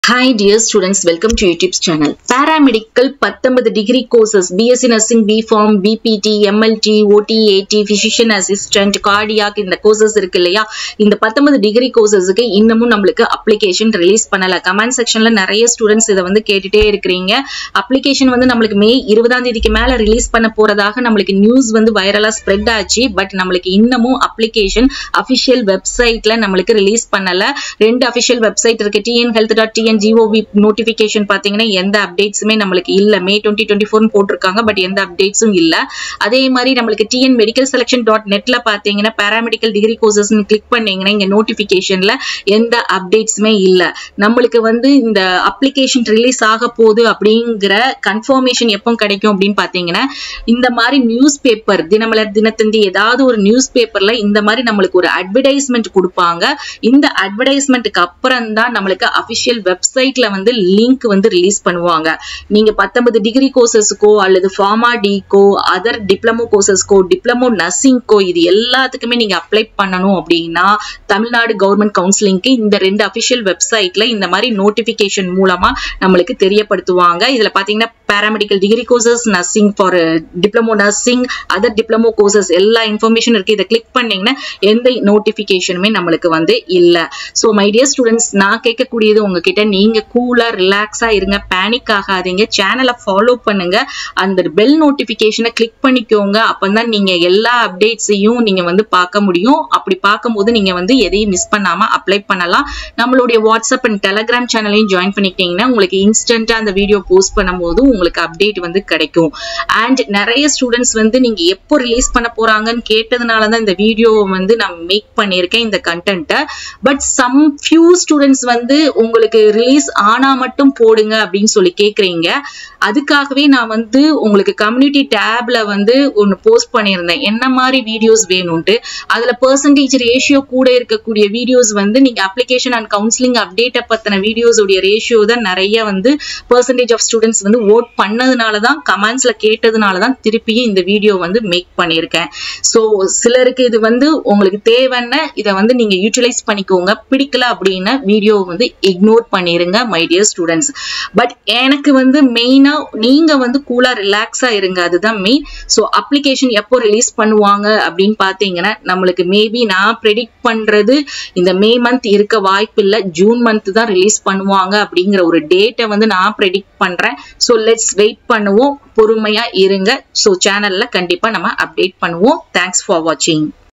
Hi dear students, welcome to YouTube's channel. Paramedical 19 degree courses BSc Nursing, B.Pharm, BPT, MLT, OT, AT, Physician Assistant, Cardiac இந்த courses இருக்கு இல்லையா இந்த 19 degree கோர்சஸ்க்கு இன்னமும் நம்மளுக்கு application release பண்ணல comment செக்ஷன்ல நிறைய ஸ்டூடெண்ட்ஸ் இதை வந்து கேட்டுட்டே இருக்கிறீங்க அப்ளிகேஷன் வந்து நம்மளுக்கு மே இருபதாம் தேதிக்கு மேல ரிலீஸ் பண்ண போறதாக நம்மளுக்கு நியூஸ் வந்து வைரலா ஸ்ப்ரெட் ஆச்சு பட் நம்மளுக்கு இன்னமும் அப்ளிகேஷன் அபிஷியல் வெப்சைட்ல நம்மளுக்கு ரிலீஸ் பண்ணல ரெண்டு அபிஷியல் வெப்சைட் இருக்கு TN health dot TN G O V notification பாத்தீங்கன்னா எந்த அப்டேட்ஸுமே நம்மளுக்கு இல்ல மே டுவெண்ட்டி டுவெண்ட்டி ஃபோர் போட்டிருக்காங்க பட் எந்த அப்டேட்ஸும் இல்ல அதே மாதிரி நம்மளுக்கு டிஎன் மெடிக்கல் செலக்ஷன் டாட் நெட்ல பாத்தீங்கன்னா பேராமெடிக்கல் டிகிரி கோர்சஸ் கிளிக் பண்ணீங்கன்னா இங்க நோட்டிபிகேஷன்ல எந்த அப்டேட்ஸுமே இல்ல நம்மளுக்கு வந்து இந்த அப்ளிகேஷன் ரிலீஸ் ஆக போகுது அப்படிங்கிற கன்ஃபர்மேஷன் எப்போ கிடைக்கும் அப்படின்னு பாத்தீங்கன்னா இந்த மாதிரி நியூஸ் பேப்பர் தினமலர் தினத்தந்தி ஏதாவது ஒரு நியூஸ் பேப்பர்ல இந்த மாதிரி நம்மளுக்கு ஒரு அட்வர்டைஸ்மெண்ட் கொடுப்பாங்க இந்த அட்வர்டைஸ்மெண்ட்டுக்கு அப்புறம் தான் நம்மளுக்கு அபிஷியல் வெப்சைட்ல வந்து லிங்க் வந்து ரிலீஸ் பண்ணுவாங்க நீங்க பத்தொன்பது டிகிரி கோர்சஸ்க்கோ அல்லது ஃபார்மா டிக்கோ அதர் டிப்ளமோ கோர்சஸ்க்கோ டிப்ளமோ நர்சிங்க்கோ இது எல்லாத்துக்குமே நீங்க அப்ளை பண்ணணும் அப்படின்னா தமிழ்நாடு கவர்மெண்ட் கவுன்சிலிங்க்கு இந்த ரெண்டு அபிஷியல் வெப்சைட்ல இந்த மாதிரி நோட்டிபிகேஷன் மூலமா நம்மளுக்கு தெரியப்படுத்துவாங்க இதுல பாத்தீங்கன்னா paramedical degree courses nursing for diploma nursing other diploma courses எல்லா இன்ஃபர்மேஷன் இருக்கு இதை கிளிக் பண்ணீங்கன்னா எந்த நோட்டிபிகேஷனுமே நம்மளுக்கு வந்து இல்ல ஸோ மை டியர் ஸ்டூடெண்ட்ஸ் நான் கேட்கக்கூடியது உங்ககிட்ட நீங்க கூலா ரிலாக்ஸா இருங்க பேனிக் ஆகாதீங்க சேனலை ஃபாலோ பண்ணுங்க அந்த பெல் நோட்டிபிகேஷனை கிளிக் பண்ணிக்கோங்க அப்பதான் நீங்க எல்லா அப்டேட்ஸையும் நீங்க வந்து பார்க்க முடியும் அப்படி பார்க்கும்போது நீங்க வந்து எதையும் மிஸ் பண்ணாம அப்ளை பண்ணலாம் நம்மளுடைய வாட்ஸ்அப் அண்ட் டெலகிராம் சேனலையும் ஜாயின் பண்ணிக்கிட்டீங்கன்னா உங்களுக்கு இன்ஸ்டன்டா அந்த வீடியோ போஸ்ட் பண்ணும்போது உங்களுக்கு அப்டேட் வந்து கிடைக்கும் அண்ட் நிறைய ஸ்டூடெண்ட்ஸ் வந்து நீங்க எப்போ ரிலீஸ் பண்ண போறாங்கன்னு கேட்டதுனால தான் இந்த வீடியோ வந்து நான் மேக் பண்ணியிருக்கேன் இந்த கண்டென்ட்டை பட் சம் ஃபியூ ஸ்டூடெண்ட்ஸ் வந்து உங்களுக்கு ரிலீஸ் ஆனா மட்டும் போடுங்க அப்படின்னு சொல்லி கேக்குறீங்க அதுக்காகவே நான் வந்து உங்களுக்கு கம்யூனிட்டி டேப்ல வந்து ஒன்னு போஸ்ட் பண்ணியிருந்தேன் என்ன மாதிரி வீடியோஸ் வேணும்ட்டு அதுல பெர்சன்டேஜ் ரேஷியோ கூட இருக்கக்கூடிய வீடியோஸ் வந்து நீங்க அப்ளிகேஷன் அண்ட் கவுன்சிலிங் அப்டேட்டை பத்தின வீடியோஸ் உடைய ரேஷியோ தான் நிறைய வந்து பெர்சன்டேஜ் ஆஃப் ஸ்டூடெண்ட்ஸ் வந்து ஓட் பண்ணதுனால தான் கமெண்ட்ஸ்ல கேட்டதுனால தான் திருப்பியும் இந்த வீடியோ வந்து மேக் பண்ணியிருக்கேன் ஸோ சிலருக்கு இது வந்து உங்களுக்கு தேவைன்னு இதை வந்து நீங்க யூட்டிலைஸ் பண்ணிக்கோங்க பிடிக்கல அப்படின்னா வீடியோ வந்து இக்னோர் பண்ணிருங்க மை டியர் ஸ்டூடெண்ட்ஸ் பட் எனக்கு வந்து மெயினா நீங்க வந்து கூலா ரிலாக்ஸா இருங்க அதுதான் மெயின் ஸோ அப்ளிகேஷன் எப்போ ரிலீஸ் பண்ணுவாங்க அப்படின்னு பாத்தீங்கன்னா நம்மளுக்கு மேபி நான் ப்ரெடிக்ட் பண்றது இந்த மே மந்த் இருக்க வாய்ப்பு இல்லை ஜூன் மந்த் தான் ரிலீஸ் பண்ணுவாங்க அப்படிங்கிற ஒரு டேட்டை வந்து நான் ப்ரெடிக்ட் பண்றேன் ஸோ லெட்ஸ் வெயிட் பண்ணுவோம் பொறுமையா இருங்க ஸோ சேனல்ல கண்டிப்பா நம்ம அப்டேட் பண்ணுவோம் தேங்க்ஸ் ஃபார் வாட்சிங்